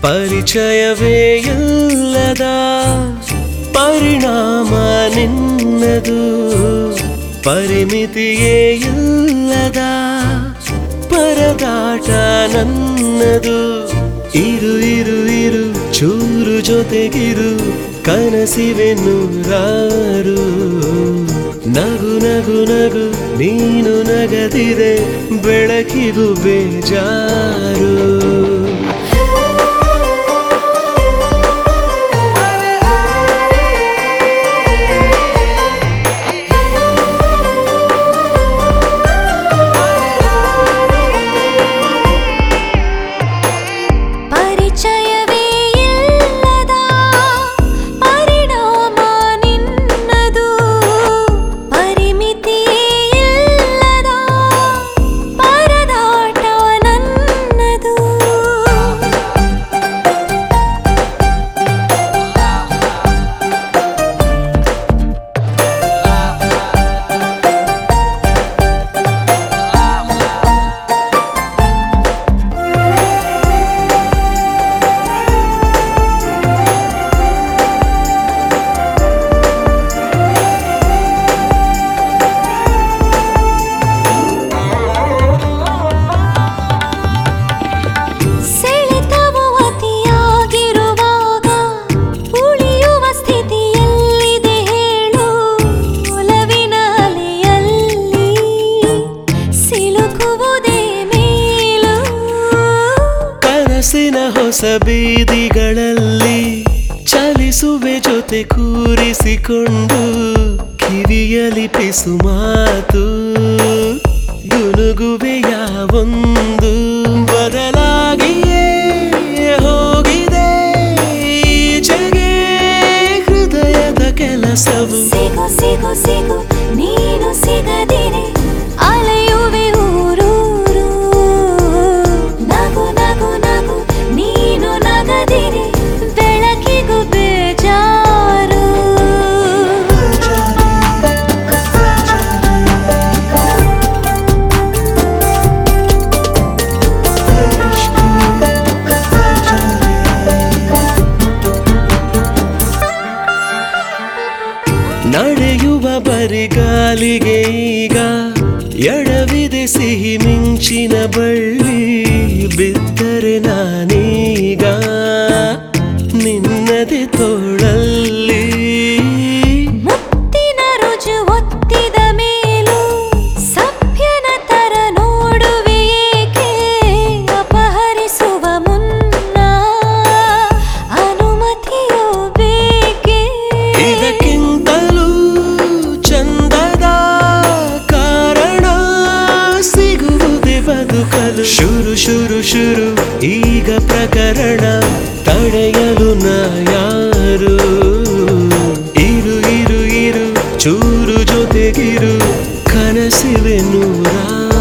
ಪರಿಚಯವೇ ಇಲ್ಲದ ಪರಿಣಾಮ ನಿನ್ನದು ಪರಿಮಿತಿಯೇ ಇಲ್ಲದ ಪರದಾಟ ನನ್ನದು ಇರು ಇರು ಇರು ಚೂರು ಜೊತೆಗಿರು ಕನಸಿವೆ ನೂರಾರು ನಗು ನಗು ನಗು ನೀನು ನಗದಿದೆ ಬೆಳಕಿಗೂ ಬೇಜಾರು ಪರಿಚಯವೇ ಇಲ್ಲದ ಪರಿಣಾಮ ನಿನ್ನದು ಪರಿಮಿತಿಯೇ ಇಲ್ಲದ ಪರದಾಟ ನನ್ನದು ಸೆಳೆತವು ಅತಿಯಾಗಿರುವಾಗ ಉಳಿಯುವ ಸ್ಥಿತಿಯಲ್ಲಿದೆ ಹೇಳು ಒಲವಿನ ಅಲೆಯಲ್ಲಿ ಸಿಲುಕುವುದೇ ಮೇಲು ಕನಸಿನ ಹೊಸ ಬೀದಿಗಳಲ್ಲಿ ಚಲಿಸುವೆ ಜೊತೆ ಕೂರಿಸಿಕೊಂಡು ಕಿವಿಯಲಿ ಪಿಸು ಮಾತು ಗುನುಗುವೆ ಯಾವೊಂದು ಬದಲಾಗಿಯೇ ಹೋಗಿದೆ ಈಚೆಗೆ ಹೃದಯದ ಕೆಲಸವು ಸಿಗು ಸಿಗು ಸಿಗು ನೀನು ಸಿಗದಿರೆ ಅಲೆಯುವೆ ಊರೂರು ನಗು ನಗು ನಗು ನೀನು ನಗದಿರೆ ಬೆಳಕಿಗೂ ಬೇಜಾರು ನಡೆಯುವ ಬರಿಗಾಲಿಗೆ ಈಗ ಎಡವಿದೆ ಸಿಹಿ ಮಿಂಚಿನ ಬಳ್ಳಿ ಬಿದ್ದರೆ ನಾನೀಗ ನಿನ್ನದೆ ತೋಳಲ್ಲಿ ಮುತ್ತಿನ ರುಜು ಒತ್ತಿದ ಮೇಲೂ ಸಭ್ಯನ ತರ ನೋಡುವೆ ಏಕೆ ಅಪಹರಿಸುವ ಮುನ್ನ ಅನುಮತಿಯೋ ಬೇಕೆ ಇದಕ್ಕಿಂತಲೂ ಚಂದದ ಕಾರಣ ಸಿಗುವುದೇ ಬದುಕಲು ಶುರು ಶುರು ಶುರು ಈಗ ಪ್ರಕರಣ ತಡೆಯಲು ನಾ ಯಾರು ಇರು ಇರು ಇರು ಚೂರು ಜೊತೆಗಿರು ಕನಸಿವೆ ನೂರಾರು